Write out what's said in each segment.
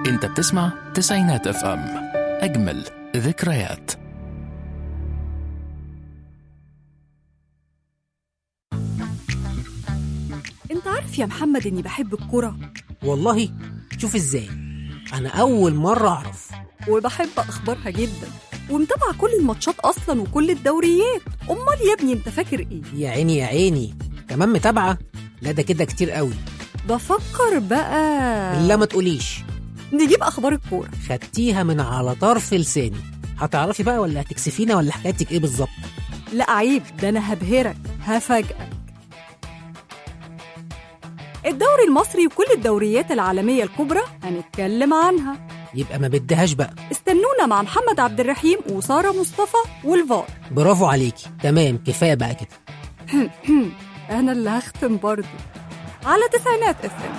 انت بتسمع تسعينات اف ام اجمل ذكريات انت عارف يا محمد اني بحب الكرة والله شوف ازاي انا اول مره اعرف وبحب اخبارها جدا ومتابعة كل الماتشات اصلا وكل الدوريات امال يا ابني انت فاكر ايه يا عيني يا عيني كمان متابعه لا ده كده كتير قوي بفكر بقى لا ما تقوليش نجيب اخبار الكورة خدتيها من على طرف لساني هتعرفي بقى ولا هتكسفينا ولا حكايتك ايه بالظبط لا عيب ده انا هبهرك هفاجئك الدوري المصري وكل الدوريات العالمية الكبرى هنتكلم عنها يبقى ما بدهاش بقى استنونا مع محمد عبد الرحيم وسارة مصطفى والفار برافو عليكي تمام كفايه بقى كده انا اللي هختم برضو على تسعينات اف ام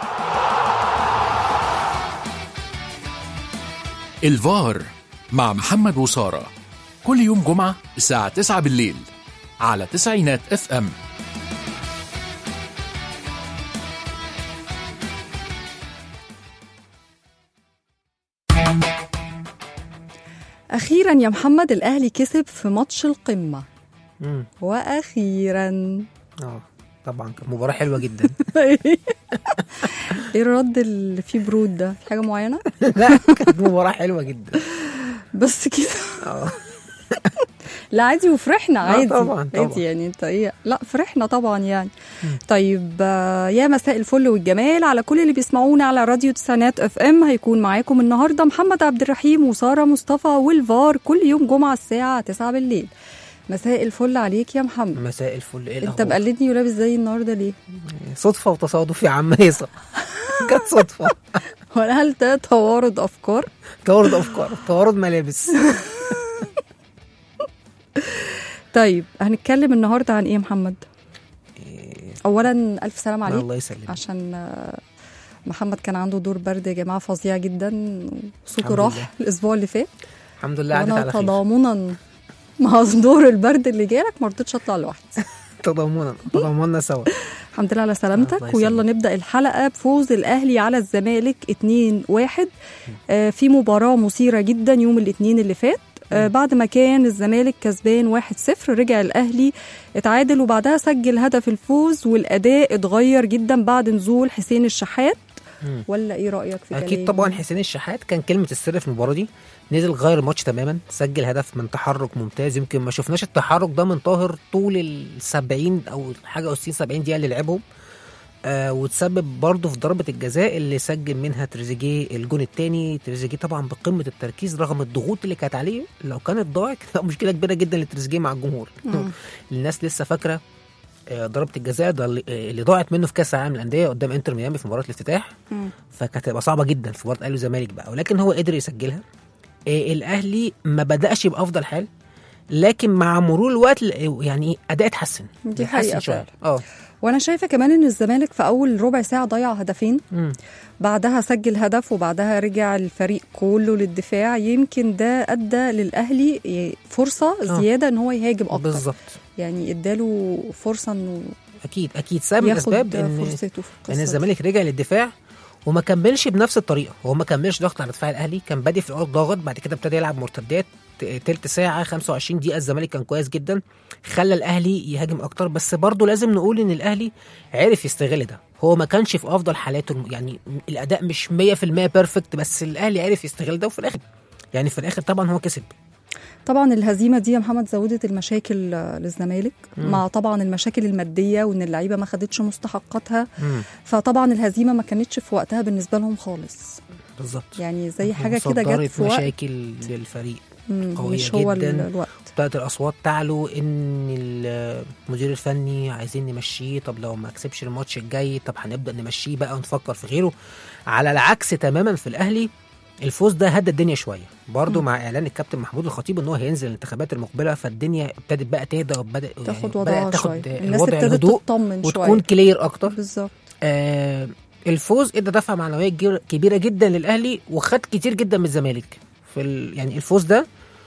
الفار مع محمد وسارة كل يوم جمعة الساعة 9 بالليل على تسعينات اف ام اخيرا يا محمد الاهلي كسب في ماتش القمة امم واخيرا اه طبعا كانت مباراه حلوه جدا ايه الرد اللي فيه برود ده في حاجة معينة لا كانت مباراه حلوه جدا بس كده اه لا عادي وفرحنا عادي طبعاً، طبعاً. عادي يعني انت ايه لا فرحنا طبعا يعني طيب آه، يا مساء الفل والجمال على كل اللي بيسمعونا على راديو تسعينات اف ام هيكون معاكم النهارده محمد عبد الرحيم وساره مصطفى والفار كل يوم جمعه الساعه 9 بالليل مساء الفل عليك يا محمد مساء الفل ايه انت الأخبار؟ مقلدني ولابس زي النهارده ليه صدفه وتصادف يا عم هيصه كانت صدفه ولا هل ده توارد افكار توارد افكار توارد ملابس طيب هنتكلم النهارده عن ايه يا محمد اولا الف سلام عليك الله يسلمك عشان آه، محمد كان عنده دور برد يا جماعه فظيع جدا وصوته الحمد راح لله. الاسبوع اللي فات الحمد لله عدت وانا على خير تضامنا مع دور البرد اللي جالك ما رضيتش اطلع لوحدي تضامنا تضامنا سوا الحمد لله على الله سلامتك يسلمك. ويلا نبدا الحلقه بفوز الاهلي على الزمالك 2-1 آه، في مباراه مثيره جدا يوم الاثنين اللي فات آه، بعد ما كان الزمالك كسبان 1-0 رجع الاهلي اتعادل وبعدها سجل هدف الفوز والاداء اتغير جدا بعد نزول حسين الشحات مم. ولا ايه رايك في اكيد كلامي؟ طبعا حسين الشحات كان كلمه السر في المباراه دي نزل غير الماتش تماما سجل هدف من تحرك ممتاز يمكن ما شفناش التحرك ده من طاهر طول ال 70 او حاجه 60 70 دقيقه اللي لعبهم آه وتسبب برضه في ضربه الجزاء اللي سجل منها تريزيجيه الجون الثاني تريزيجيه طبعا بقمه التركيز رغم الضغوط اللي كانت عليه لو كانت ضاعت كانت مشكله كبيره جدا لتريزيجيه مع الجمهور مم. الناس لسه فاكره آه، ضربه الجزاء ده اللي آه، اللي ضاعت منه في كاس العالم للانديه قدام انتر ميامي في مباراه الافتتاح مم. فكانت هتبقى صعبه جدا في مباراه الاهلي والزمالك بقى ولكن هو قدر يسجلها آه، الاهلي ما بداش بافضل حال لكن مع مرور الوقت ل- يعني ايه اداء اتحسن دي اتحسن حقيقة شويه فعلا. اه وانا شايفه كمان ان الزمالك في اول ربع ساعه ضيع هدفين مم. بعدها سجل هدف وبعدها رجع الفريق كله للدفاع يمكن ده ادى للاهلي ي- فرصه آه. زياده ان هو يهاجم اكتر بالظبط يعني اداله فرصه انه اكيد اكيد سبب من الاسباب ياخد ان فرصته في القصه ان دي. الزمالك رجع للدفاع وما كملش بنفس الطريقه هو ما كملش ضغط على دفاع الاهلي كان بادئ في الاول ضاغط بعد كده ابتدى يلعب مرتدات ت- تلت ساعه 25 دقيقه الزمالك كان كويس جدا خلى الاهلي يهاجم اكتر بس برضه لازم نقول ان الاهلي عرف يستغل ده هو ما كانش في افضل حالاته الم- يعني الاداء مش 100% بيرفكت بس الاهلي عرف يستغل ده وفي الاخر يعني في الاخر طبعا هو كسب طبعا الهزيمه دي يا محمد زودت المشاكل آه، للزمالك مم. مع طبعا المشاكل الماديه وان اللعيبه ما خدتش مستحقاتها مم. فطبعا الهزيمه ما كانتش في وقتها بالنسبه لهم خالص بالظبط يعني زي حاجه كده جت وصدرت في وقت مشاكل للفريق مم، قوية مش هو ال- جداً. الوقت ابتدت الاصوات تعلو ان المدير الفني عايزين نمشيه طب لو ما كسبش الماتش الجاي طب هنبدا نمشيه بقى ونفكر في غيره على العكس تماما في الاهلي الفوز ده هدى الدنيا شويه برضه مم. مع اعلان الكابتن محمود الخطيب ان هو هينزل الانتخابات المقبله فالدنيا ابتدت بقى تهدى وبدا تاخد بدأت وضعها تاخد شويه الناس وضع ابتدت الهدوء تطمن وتكون شويه كلير اكتر بالظبط آه الفوز ادى دفعه معنويه كبيرة- كبيره جدا للاهلي وخد كتير جدا من الزمالك في ال... يعني الفوز ده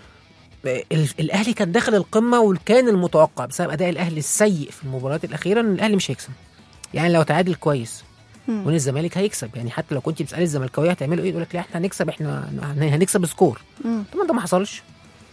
آه، ال- الاهلي كان داخل القمه وكان المتوقع بسبب اداء الاهلي السيء في المباريات الاخيره ان الاهلي مش هيكسب يعني لو تعادل كويس مم. وان الزمالك هيكسب يعني حتى لو كنت بتسالي الزملكاويه هتعملوا ايه يقول لك لا احنا هنكسب احنا هنكسب سكور مم. طبعا ده ما حصلش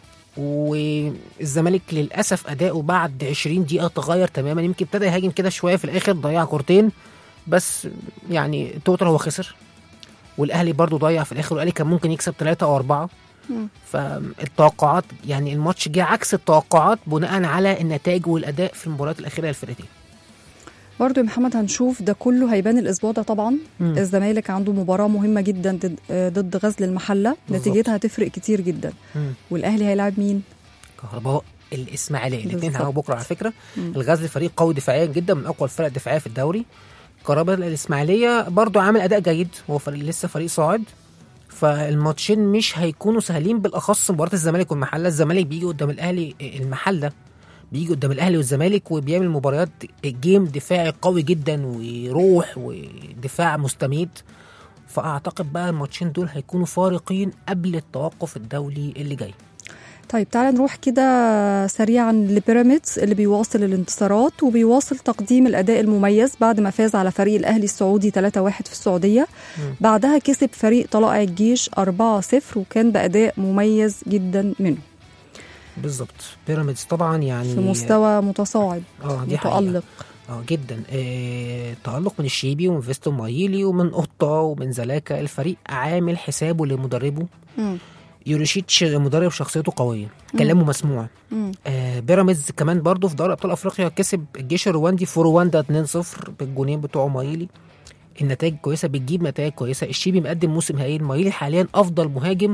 والزمالك للاسف اداؤه بعد 20 دقيقه تغير تماما يمكن ابتدى يهاجم كده شويه في الاخر ضيع كورتين بس يعني توتال هو خسر والاهلي برضو ضيع في الاخر والاهلي كان ممكن يكسب ثلاثة او اربعة مم. فالتوقعات يعني الماتش جه عكس التوقعات بناء على النتائج والاداء في المباريات الاخيره للفرقتين برضو يا محمد هنشوف ده كله هيبان الاسبوع ده طبعا مم. الزمالك عنده مباراه مهمه جدا ضد آه، ضد غزل المحله بالظبط. نتيجتها هتفرق كتير جدا مم. والاهلي هيلاعب مين كهرباء الاسماعيليه الاثنين بالظبط. هيلعبوا بكره على فكره مم. الغزل فريق قوي دفاعيا جدا من اقوى الفرق الدفاعيه في الدوري كهرباء الاسماعيليه برضو عامل اداء جيد هو فريق لسه فريق صاعد فالماتشين مش هيكونوا سهلين بالاخص مباراه الزمالك والمحله الزمالك بيجي قدام الاهلي المحله بيجي قدام الاهلي والزمالك وبيعمل مباريات جيم دفاعي قوي جدا وروح ودفاع مستميت فاعتقد بقى الماتشين دول هيكونوا فارقين قبل التوقف الدولي اللي جاي طيب تعالى نروح كده سريعا لبيراميدز اللي بيواصل الانتصارات وبيواصل تقديم الاداء المميز بعد ما فاز على فريق الاهلي السعودي 3-1 في السعوديه مم. بعدها كسب فريق طلائع الجيش 4-0 وكان باداء مميز جدا منه بالظبط بيراميدز طبعا يعني في مستوى متصاعد اه دي حقيقة. متالق اه جدا آه تألق من الشيبي ومن فيستون مايلي ومن قطة ومن زلاكا الفريق عامل حسابه لمدربه مم. يوريشيتش مدرب شخصيته قوية كلامه مسموع مم. آه بيراميدز كمان برضه في دوري ابطال افريقيا كسب الجيش الرواندي في رواندا 2-0 بالجونين بتوعه مايلي النتائج كويسه بتجيب نتائج كويسه الشيبي مقدم موسم هايل مايلي حاليا افضل مهاجم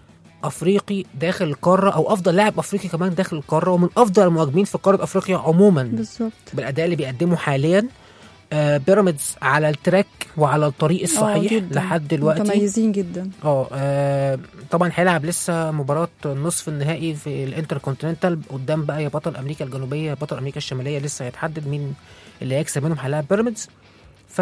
افريقي داخل القاره او افضل لاعب افريقي كمان داخل القاره ومن افضل المهاجمين في قاره افريقيا عموما بالظبط بالاداء اللي بيقدمه حاليا آه بيراميدز على التراك وعلى الطريق الصحيح جداً. لحد دلوقتي متميزين جدا اه آه، طبعا هيلعب لسه مباراة نصف النهائي في الانتر كونتيننتال قدام بقى يا بطل امريكا الجنوبية يا بطل امريكا الشمالية لسه هيتحدد مين اللي هيكسب منهم هيلاعب بيراميدز ف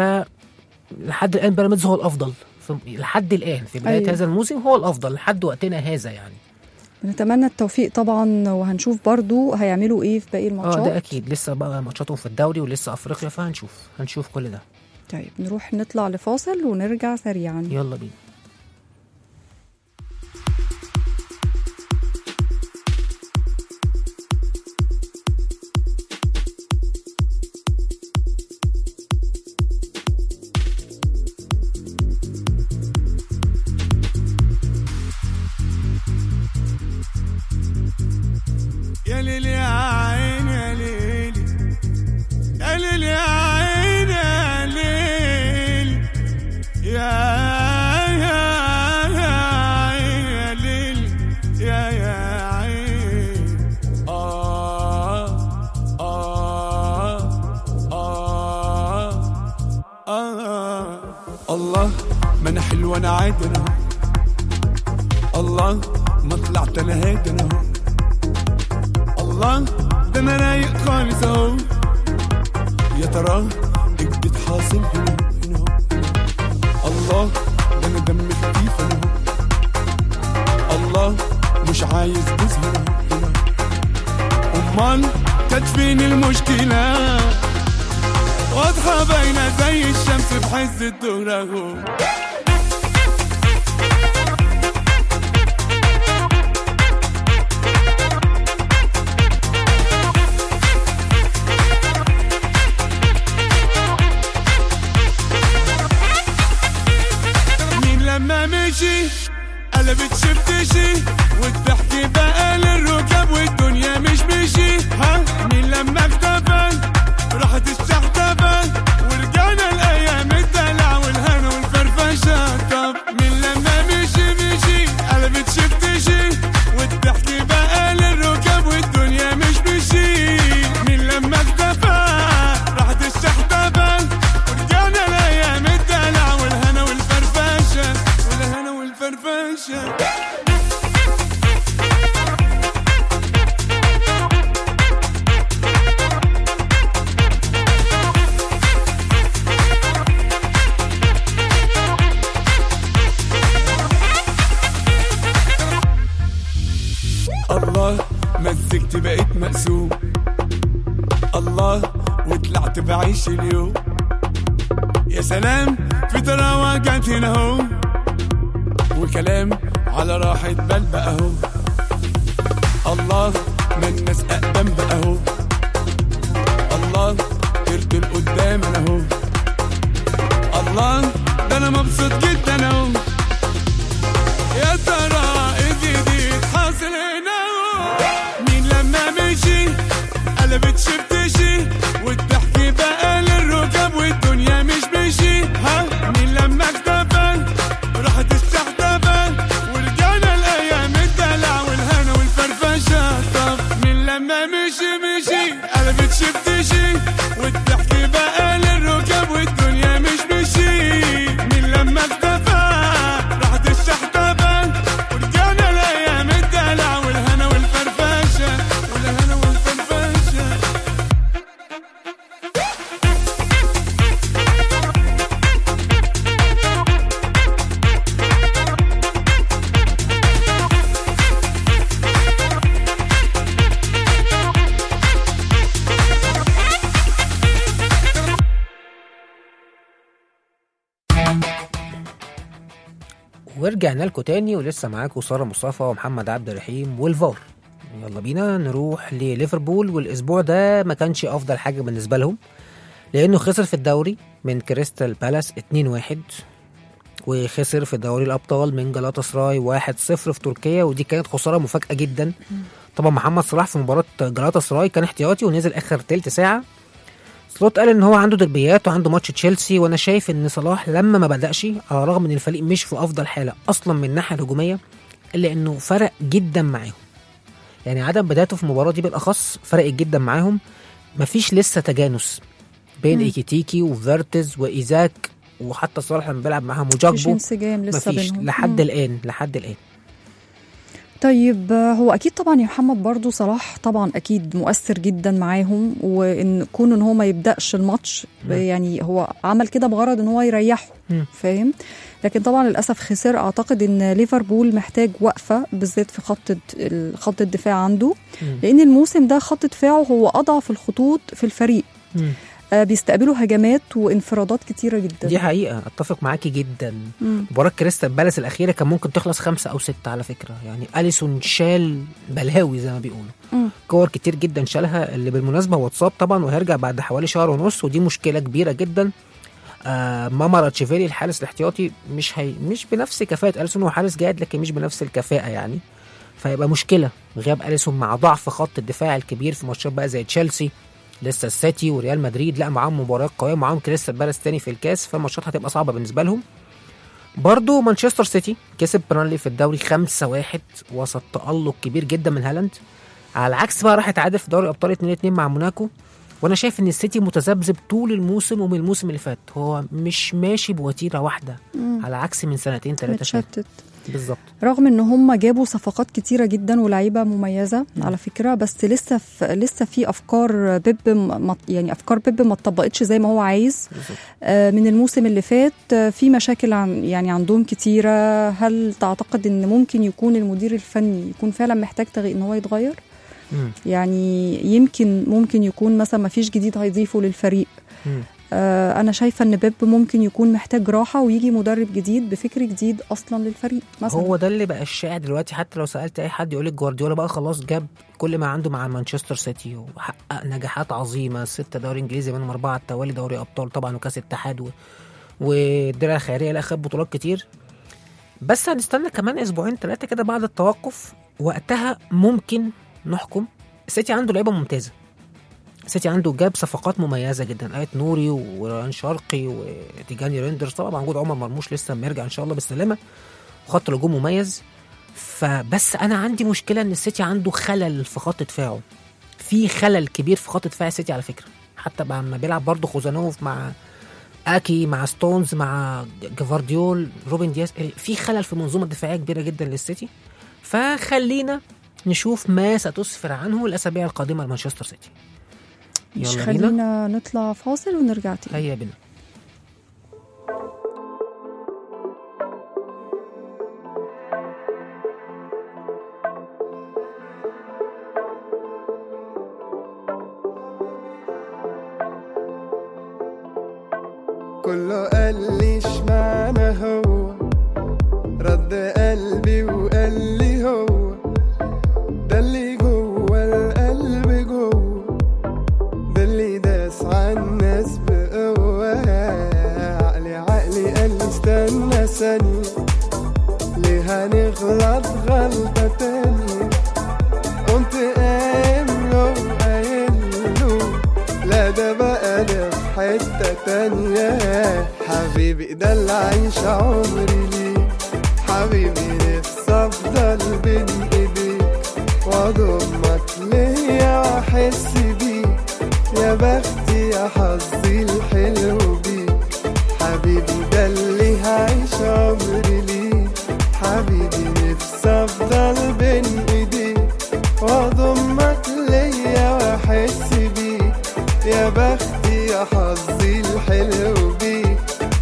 لحد الان بيراميدز هو الافضل في لحد الان في بداية أيوة. هذا الموسم هو الافضل لحد وقتنا هذا يعني بنتمنى التوفيق طبعا وهنشوف برضو هيعملوا ايه في باقي اه الماتشات ده اكيد لسه بقى ماتشاتهم في الدوري ولسه افريقيا فهنشوف هنشوف كل ده طيب نروح نطلع لفاصل ونرجع سريعا يلا بينا يا ليل يا عين يا ليل يا ليل يا عين يا ليل يا يا يا عين يا ليل يا يا عين آه آه آه آه الله ما أنا حلو أنا عادي أنا أهو. الله ما طلعت أنا هادي أنا أهو. الله ده انا رايق خالص اهو يا ترى ايه جديد حاصل هنا هنا أهو. الله ده انا دمي خفيف انا أهو. الله مش عايز بوز هنا هنا امال كانت فين المشكله واضحه باينه زي الشمس في حز الظهر اهو مين لما مشي قلبت شفتشي والضحك بقى للركاب والدنيا مش مشي ها مين لما اختفى راحت الشحتفة ورجعنا الايام الدلع والهنا والفرفشة طب مين لما مشي مشي قلبت شفتشي والضحك بقى للركاب والدنيا مش مشي مين لما اختفى راحت الشحتفة ورجعنا الايام الدلع والهنا والفرفشة والهنا والفرفشة الله مزجت بقيت مقسوم الله وطلعت بعيش اليوم يا سلام في تراوة جت هنا اهو وكلام على راحة بال بقى اهو الله ما الناس اقدم بقى اهو الله طرت لقدام انا اهو الله ده انا مبسوط جدا اهو يا ترى ايه جديد حاصل هنا اهو مين لما مشي قلبت شفتشي والضحك بقى للركب والدنيا مش مشي ها مين لما اختفى راحت الشحتفة ورجعنا الايام الدلع والهنا والفرفشة طب مين لما مشي مشي قلبت شفتشي والضحك بقى للركب والدنيا مش مشي مين لما اختفى راحت الشحتفة ورجعنا الايام الدلع والهنا والفرفشة والهنا والفرفشة ورجعنا لكم تاني ولسه معاكم ساره مصطفى ومحمد عبد الرحيم والفار يلا بينا نروح لليفربول والاسبوع ده ما كانش افضل حاجه بالنسبه لهم لانه خسر في الدوري من كريستال بالاس 2-1 وخسر في دوري الابطال من جلاتا سراي 1-0 في تركيا ودي كانت خساره مفاجاه جدا طبعا محمد صلاح في مباراه جلاتا سراي كان احتياطي ونزل اخر تلت ساعه سلوت قال ان هو عنده دربيات وعنده ماتش تشيلسي وانا شايف ان صلاح لما ما بدأش على الرغم ان الفريق مش في افضل حاله اصلا من الناحيه الهجوميه الا انه فرق جدا معاهم يعني عدم بدايته في المباراه دي بالاخص فرقت جدا معاهم مفيش لسه تجانس بين مم. ايكيتيكي وفيرتز وايزاك وحتى صلاح لما بيلعب معاهم مفيش وجاكبو انسجام لسه مفيش بينهم لحد مم. الان لحد الان طيب آه، هو اكيد طبعا يا محمد برضو صلاح طبعا اكيد مؤثر جدا معاهم وان كون ان هو ما يبداش الماتش ب- مم. يعني هو عمل كده بغرض ان هو يريحه مم. فاهم لكن طبعا للاسف خسر اعتقد ان ليفربول محتاج وقفه بالذات في خط الد- خط الدفاع عنده مم. لان الموسم ده خط دفاعه هو اضعف الخطوط في الفريق مم. آه، بيستقبلوا هجمات وانفرادات كتيره جدا دي حقيقه اتفق معاكي جدا مم. مباراة كريستال بالاس الأخيرة كان ممكن تخلص خمسة أو ستة على فكرة يعني أليسون شال بلاوي زي ما بيقولوا مم. كور كتير جدا شالها اللي بالمناسبة هو اتصاب طبعا وهيرجع بعد حوالي شهر ونص ودي مشكلة كبيرة جدا آه ماما راتشيفيلي الحارس الاحتياطي مش هي مش بنفس كفاءة أليسون هو حارس جيد لكن مش بنفس الكفاءة يعني فيبقى مشكلة غياب أليسون مع ضعف خط الدفاع الكبير في ماتشات بقى زي تشيلسي لسه السيتي وريال مدريد لا معاهم مباريات قوية معاهم كريستال بالاس تاني في الكاس فالماتشات هتبقى صعبة بالنسبة لهم برضو مانشستر سيتي كسب برانلي في الدوري 5-1 وسط تألق كبير جدا من هالاند على العكس بقى راح اتعادل في دوري الابطال 2-2 مع موناكو وانا شايف ان السيتي متذبذب طول الموسم ومن الموسم اللي فات هو مش ماشي بوتيره واحده مم. على عكس من سنتين ثلاثه فات متشتت بالظبط رغم ان هم جابوا صفقات كتيره جدا ولاعيبه مميزه على فكره بس لسه في لسه في افكار بيب ما يعني افكار بيب ما اتطبقتش زي ما هو عايز بالظبط آه، من الموسم اللي فات آه، في مشاكل عن يعني عندهم كتيره هل تعتقد ان ممكن يكون المدير الفني يكون فعلا محتاج تغيير ان هو يتغير مم. يعني يمكن ممكن يكون مثلا ما فيش جديد هيضيفه للفريق مم. آه، انا شايفه ان بيب ممكن يكون محتاج راحه ويجي مدرب جديد بفكر جديد اصلا للفريق مثلا هو ده اللي بقى الشائع دلوقتي حتى لو سالت اي حد يقول لك جوارديولا بقى خلاص جاب كل ما عنده مع مانشستر سيتي وحقق نجاحات عظيمه ستة دوري انجليزي منهم اربعه على التوالي دوري ابطال طبعا وكاس اتحاد و... والدرع الخيريه لا خد بطولات كتير بس هنستنى كمان اسبوعين ثلاثه كده بعد التوقف وقتها ممكن نحكم السيتي عنده لعيبه ممتازه السيتي عنده جاب صفقات مميزه جدا ايت نوري وران شرقي وتيجاني ريندرز طبعا وجود عمر مرموش لسه لما يرجع ان شاء الله بالسلامه وخط الهجوم مميز فبس انا عندي مشكله ان السيتي عنده خلل في خط دفاعه في خلل كبير في خط دفاع السيتي على فكره حتى بعد ما بيلعب برضه خوزانوف مع اكي مع ستونز مع جفارديول روبن دياز في خلل في المنظومه الدفاعيه كبيره جدا للسيتي فخلينا نشوف ما ستسفر عنه الاسابيع القادمه لمانشستر سيتي مش يلا بينا خلينا نطلع فاصل ونرجع تاني هيا بنا كله قال لي اشمعنى هو رد قلبي وقال لي هو ده اللي جوه القلب جوه ده اللي داس على الناس بقوة عقلي عقلي قال لي استنى ثانية ليه هنغلط غلطة تانية قمت قايم له قايل له لا ده بقى ده في حتة تانية حبيبي ده اللي عايش عمري ليه حبيبي نفسي افضل بين ايديك واضمك ليا واحس بيك يا بختي يا حظي الحلو بيك حبيبي ده اللي هعيش عمري ليه حبيبي نفسي افضل بين ايديك واضمك ليا واحس بيك يا بختي يا حظي الحلو بيك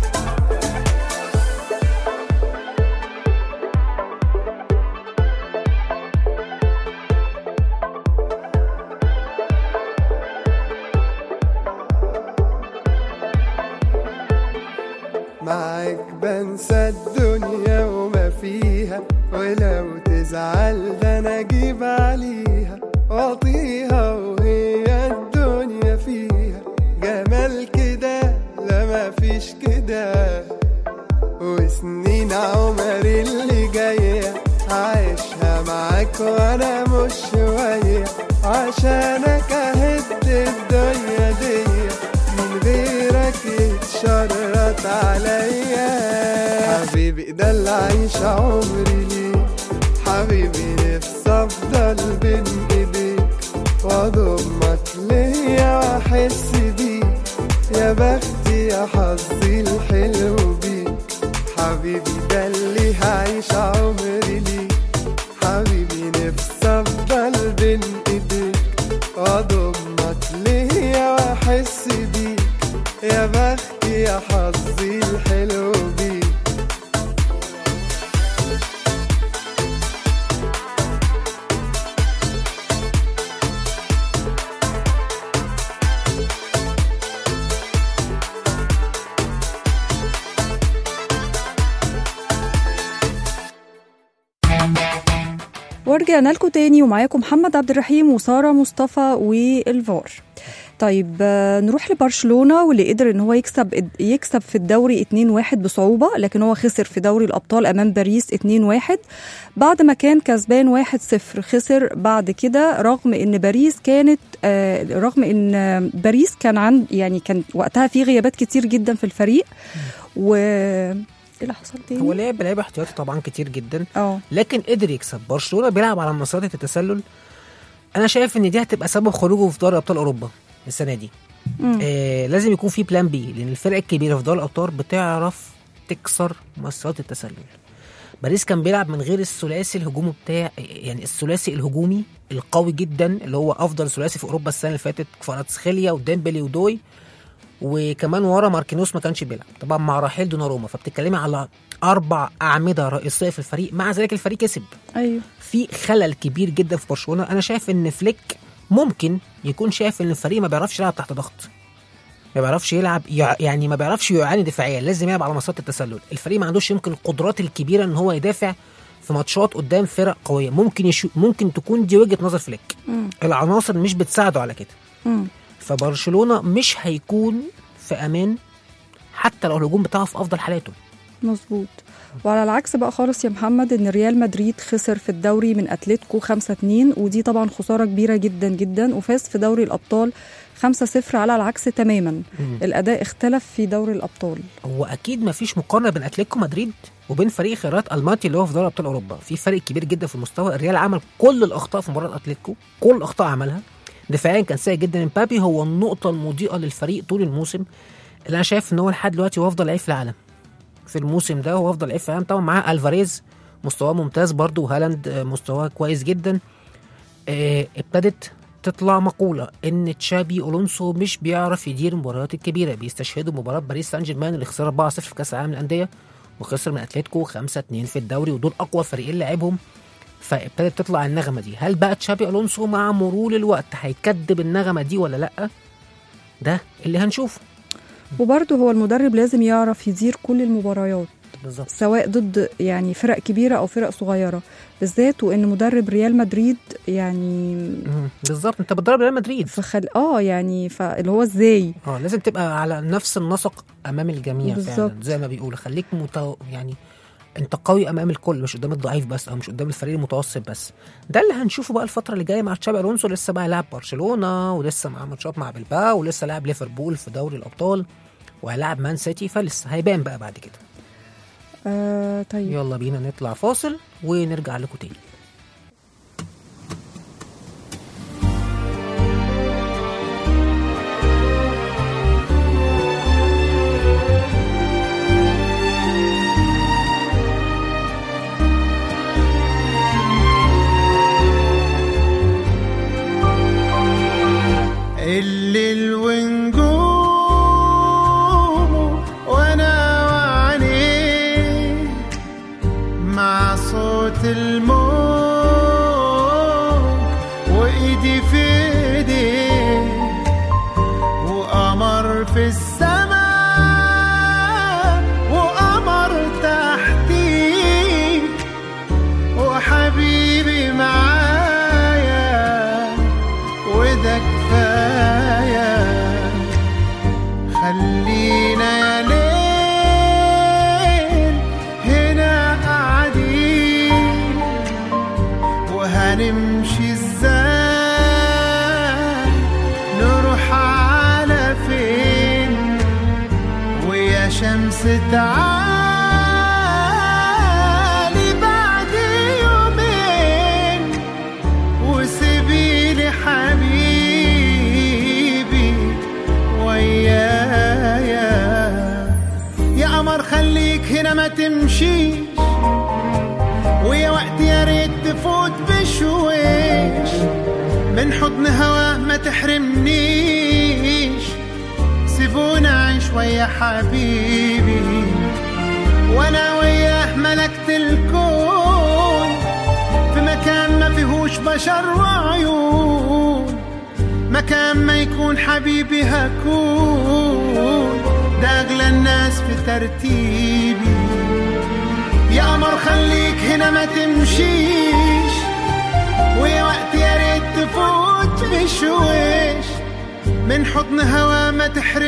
معاك بنسى الدنيا وما فيها ولو تزعل ده انا اجيب عليها واطيها وهي الدنيا فيها جمال كده لا ما فيش كده وسنين عمري اللي جاية عايشها معاك وانا مش شوية عشانك اهد الدنيا دي من غيرك يتشرط عليا حبيبي ده اللي عايش عمري ليه حبيبي نفسي افضل بين ايديك واضمك ليا واحس بيك يا بختي يا حظي الحلو بيك حبيبي ده اللي هعيش عمري ليه حبيبي نفسي افضل بين ايديك واضمك ليا واحس بيك يا بختي يا حظي الحلو بيك ورجعنا لكم تاني ومعاكم محمد عبد الرحيم وساره مصطفى والفار طيب آه، نروح لبرشلونه واللي قدر ان هو يكسب يكسب في الدوري 2-1 بصعوبه لكن هو خسر في دوري الابطال امام باريس 2-1 بعد ما كان كسبان 1-0 خسر بعد كده رغم ان باريس كانت آه، رغم ان آه، باريس كان عند يعني كان وقتها في غيابات كتير جدا في الفريق و ايه اللي حصل تاني؟ هو لعب لعيبه احتياطي طبعا كتير جدا اه لكن قدر يكسب برشلونه بيلعب على مسارات التسلل انا شايف ان دي هتبقى سبب خروجه في دوري ابطال اوروبا السنه دي مم. آه لازم يكون في بلان بي لان الفرق الكبيره في دوري الابطال بتعرف تكسر مسارات التسلل باريس كان بيلعب من غير الثلاثي الهجومي بتاع يعني الثلاثي الهجومي القوي جدا اللي هو افضل ثلاثي في اوروبا السنه اللي فاتت كفاراتسخيليا وديمبلي ودوي وكمان ورا ماركينوس ما كانش بيلعب طبعا مع رحيل دوناروما فبتتكلمي على اربع اعمده رئيسيه في الفريق مع ذلك الفريق كسب ايوه في خلل كبير جدا في برشلونه انا شايف ان فليك ممكن يكون شايف ان الفريق ما بيعرفش يلعب تحت ضغط ما بيعرفش يلعب يع- يعني ما بيعرفش يعاني دفاعيا لازم يلعب على مسارات التسلل الفريق ما عندوش يمكن القدرات الكبيره ان هو يدافع في ماتشات قدام فرق قويه ممكن يشو ممكن تكون دي وجهه نظر فليك مم. العناصر مش بتساعده على كده مم. فبرشلونه مش هيكون في امان حتى لو الهجوم بتاعه في افضل حالاته مظبوط وعلى العكس بقى خالص يا محمد ان ريال مدريد خسر في الدوري من اتلتيكو 5 2 ودي طبعا خساره كبيره جدا جدا وفاز في دوري الابطال 5 0 على العكس تماما الاداء اختلف في دوري الابطال هو اكيد ما فيش مقارنه بين اتلتيكو مدريد وبين فريق خيرات الماتي اللي هو في دوري ابطال اوروبا في فرق كبير جدا في المستوى الريال عمل كل الاخطاء في مباراه اتلتيكو كل الاخطاء عملها دفاعيا كان سيء جدا امبابي هو النقطه المضيئه للفريق طول الموسم اللي انا شايف ان هو لحد دلوقتي هو افضل لعيب في العالم في الموسم ده هو افضل لعيب في العالم طبعا معاه الفاريز مستواه ممتاز برضه وهالاند آه، مستواه كويس جدا آه، ابتدت تطلع مقولة إن تشابي ألونسو مش بيعرف يدير المباريات الكبيرة بيستشهدوا مباراة باريس سان جيرمان اللي خسر 4-0 في كأس العالم للأندية وخسر من أتلتيكو 5-2 في الدوري ودول أقوى فريقين لعبهم فابتدت تطلع النغمة دي هل بقى تشابي ألونسو مع مرور الوقت هيكدب النغمة دي ولا لأ ده اللي هنشوفه وبرضه هو المدرب لازم يعرف يدير كل المباريات بالظبط سواء ضد يعني فرق كبيره او فرق صغيره بالذات وان مدرب ريال مدريد يعني مم. بالظبط انت بتضرب ريال مدريد فخل اه يعني فاللي هو ازاي اه لازم تبقى على نفس النسق امام الجميع فعلا بالظبط. زي ما بيقولوا خليك متو... يعني انت قوي امام الكل مش قدام الضعيف بس او مش قدام الفريق المتوسط بس ده اللي هنشوفه بقى الفتره اللي جايه مع تشابي الونسو لسه بقى لاعب برشلونه ولسه مع ماتشات مع بلباو ولسه لاعب ليفربول في دوري الابطال وهيلاعب مان سيتي فلسه هيبان بقى بعد كده آه طيب يلا بينا نطلع فاصل ونرجع لكم تاني الليل ونجومه وانا وعينيه مع صوت الموج وايدي في ايديه وقمر في السماء وقمر تحتيه وحبيبي معايا وده كفاية خلينا يا ليل هنا قاعدين وهنمشي ازاي نروح على فين ويا شمس تعالي بعد يومين وسيبيلي حبيبي ويايا يا قمر خليك هنا ما تمشيش ويا وقت يا ريت تفوت بشويش من حضن هواه ما تحرمنيش سيبونا عيش ويا حبيبي وانا وياه ملكت الكون في مكان ما فيهوش بشر وعيون مكان ما يكون حبيبي هكون ده اغلى الناس في ترتيبي يا قمر خليك هنا ما تمشيش ويا وقت يا ريت تفوت بشويش من حضن هوا ما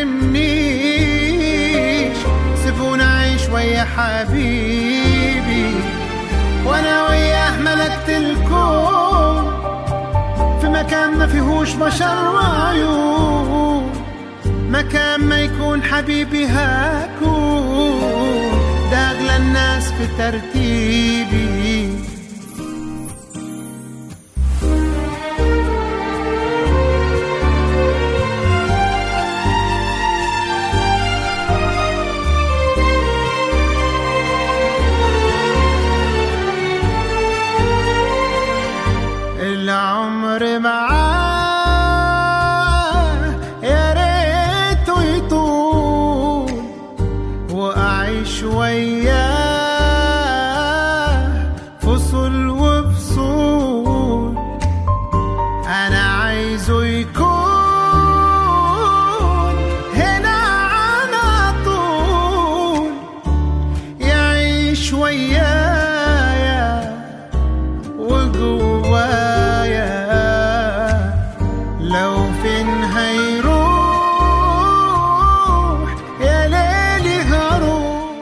تحرمنيش سيبونا عيش ويا حبيبي وانا وياه ملكت الكون في مكان ما فيهوش بشر وعيون مكان ما يكون حبيبي هكون ده اغلى الناس في ترتيبي العمر معاه يا ريته يطول واعيش وياه فصل وفصول انا عايزه يكون هنا على طول يعيش ويايا وجوايا لو فين هيروح يا ليلي هروح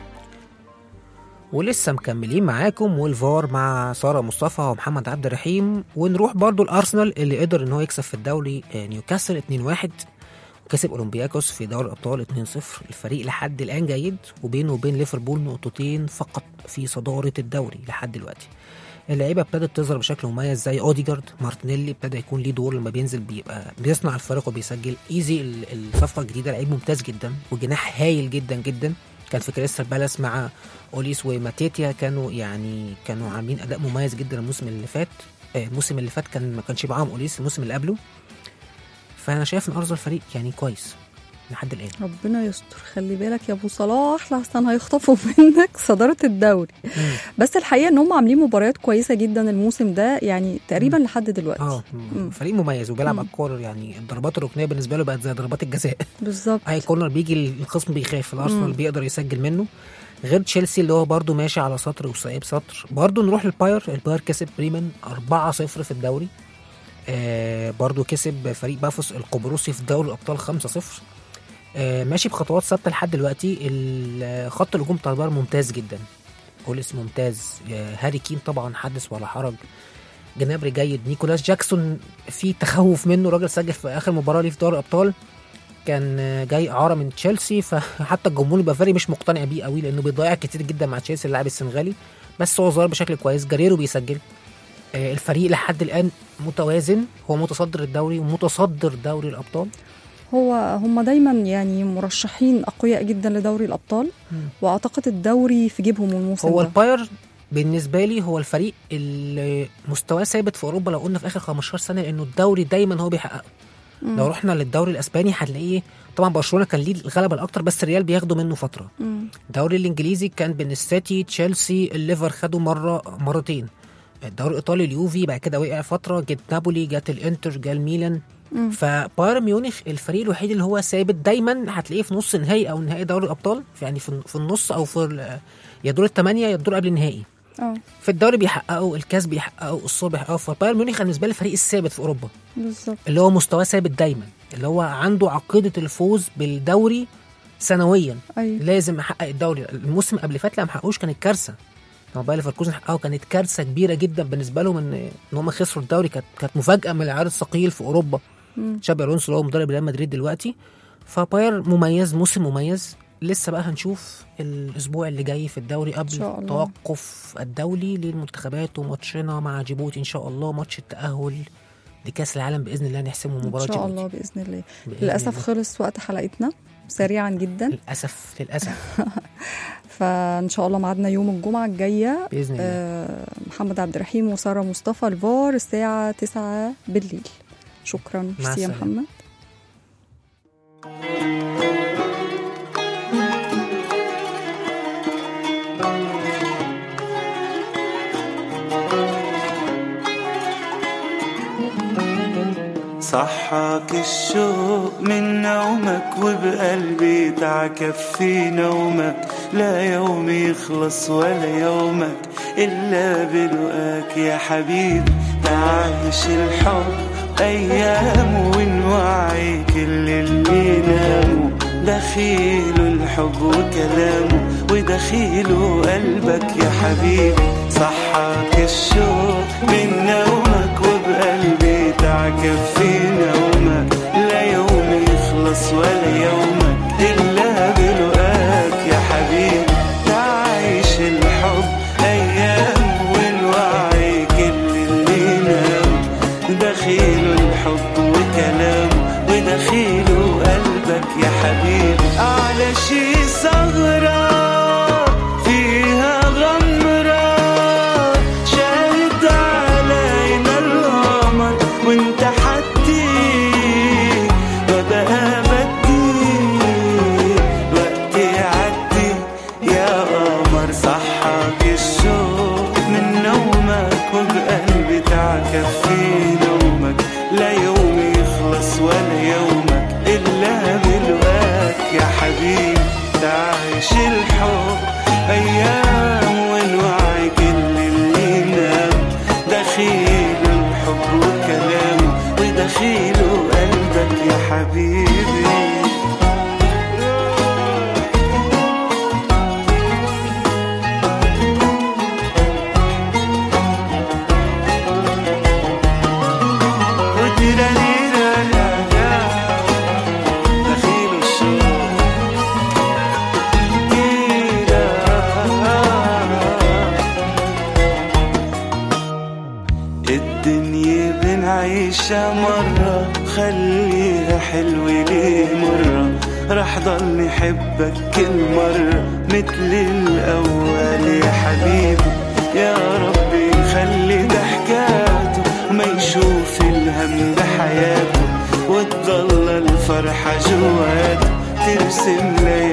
ولسه مكملين معاكم والفار مع ساره مصطفى ومحمد عبد الرحيم ونروح برضو الارسنال اللي قدر ان هو يكسب في الدوري آه، نيوكاسل 2-1 وكسب اولمبياكوس في دوري الابطال 2-0 الفريق لحد الان جيد وبينه وبين ليفربول نقطتين فقط في صداره الدوري لحد دلوقتي اللعيبه ابتدت تظهر بشكل مميز زي اوديجارد مارتينيلي ابتدى يكون ليه دور لما بينزل بيبقى بيصنع الفارق وبيسجل ايزي ال- الصفقه الجديده لعيب ممتاز جدا وجناح هايل جدا جدا كان في كريستال بالاس مع اوليس وماتيتيا كانوا يعني كانوا عاملين اداء مميز جدا الموسم اللي فات آه، الموسم اللي فات كان ما كانش معاهم اوليس الموسم اللي قبله فانا شايف ان ارسنال فريق يعني كويس لحد الان ربنا يستر خلي بالك يا ابو صلاح لحسن هيخطفوا منك صداره الدوري بس الحقيقه ان هم عاملين مباريات كويسه جدا الموسم ده يعني تقريبا لحد دلوقتي اه مم. فريق مميز وبيلعب مم. افكار يعني الضربات الركنيه بالنسبه له بقت زي ضربات الجزاء بالظبط اي كورنر بيجي الخصم بيخاف الارسنال مم. بيقدر يسجل منه غير تشيلسي اللي هو برده ماشي على سطر وسايب سطر برده نروح للباير الباير كسب بريمن 4-0 في الدوري آه برده كسب فريق بافوس القبرصي في دوري الابطال 5-0 آه ماشي بخطوات ثابته لحد دلوقتي ال- خط الهجوم بتاع الباير ممتاز جدا كوليس ممتاز آه هاري كين طبعا حدث ولا حرج جنابري جيد نيكولاس جاكسون في تخوف منه راجل سجل في اخر مباراه ليه في دوري الابطال كان جاي اعاره من تشيلسي فحتى الجمهور البافاري مش مقتنع بيه قوي لانه بيضيع كتير جدا مع تشيلسي اللاعب السنغالي بس هو ظهر بشكل كويس جاريرو بيسجل آه، الفريق لحد الان متوازن هو متصدر الدوري ومتصدر دوري الابطال هو هم دايما يعني مرشحين اقوياء جدا لدوري الابطال مم. واعتقد الدوري في جيبهم الموسم هو ده الباير بالنسبه لي هو الفريق اللي مستواه ثابت في اوروبا لو قلنا في اخر 15 سنه لانه الدوري دايما هو بيحققه مم. لو رحنا للدوري الاسباني هتلاقيه طبعا برشلونه كان ليه الغلبه الاكتر بس الريال بياخده منه فتره مم. الدوري الانجليزي كان بين السيتي تشيلسي الليفر خدوا مره مرتين الدوري الايطالي اليوفي بعد كده وقع فتره جت نابولي جت الانتر جا الميلان مم. فبايرن ميونخ الفريق الوحيد اللي هو ثابت دايما هتلاقيه في نص نهائي او نهائي دوري الابطال يعني في في النص او في ال- يا دور الثمانيه يا الدور قبل النهائي اه في الدوري بيحققوا الكاس بيحققوا الصور بيحققوا فبايرن ميونخ بالنسبه لي الفريق الثابت في اوروبا بالظبط اللي هو مستواه ثابت دايما اللي هو عنده عقيده الفوز بالدوري سنويا ايوه لازم احقق الدوري الموسم قبل فات لما حققوش كانت كارثه لما باير ليفركوزن حققوا كانت كارثه كبيره جدا بالنسبه لهم ان ان هم خسروا الدوري كانت كانت مفاجاه من العيار الثقيل في اوروبا مم. شابي الونسو اللي هو مدرب ريال مدريد دلوقتي فباير مميز موسم مميز لسه بقى هنشوف الاسبوع اللي جاي في الدوري قبل إن شاء الله. التوقف الدولي للمنتخبات وماتشنا مع جيبوتي ان شاء الله ماتش التاهل لكاس العالم باذن الله نحسمه ان مباراه شاء جيبوتي الله باذن الله بإذن للاسف الله. خلص وقت حلقتنا سريعا جدا للاسف للاسف فان شاء الله ميعادنا يوم الجمعه الجايه باذن الله آه، محمد عبد الرحيم وساره مصطفى الفار الساعه 9 بالليل شكرا ميرسي يا السلامة. محمد صحاك الشوق من نومك وبقلبي تعكف في نومك لا يوم يخلص ولا يومك إلا بلقاك يا حبيبي تعيش الحب أيام ونوعي كل اللي ناموا دخيله الحب وكلامه ودخيله قلبك يا حبيبي صحاك الشوق من نومك وبقلبي تعكف في نومك لا يوم يخلص ولا يومك إلا بلقاك يا حبيبي تعيش الحب أيام والوعي كل اللي نام دخيله الحب وكلامه ودخيله قلبك يا حبيبي أعلى شي ثغرة فيها غمرة شاهد علينا القمر وانت حدي وبقى بدي وقت يعدي يا قمر صحاك الشوق من نومك وبقلبي تعكف في نومك لا يوم يخلص ولا يومك إلا بلقاك يا حبيبي تعيش الحب أيام والوعي كل اللي نام دخيل الحب وكلامه ودخيله قلبك يا حبيبي وتيرانيرالالا، دخيل الشوق تيرا. الدنيا بنعيشها مرة خليها حلوة ليه مرة رح ضل نحبك كل مرة مثل الأول يا حبيبي يا ربي خلي ضحكاته ما يشوف الهم بحياته وتضل الفرحة جواته ترسم ليالي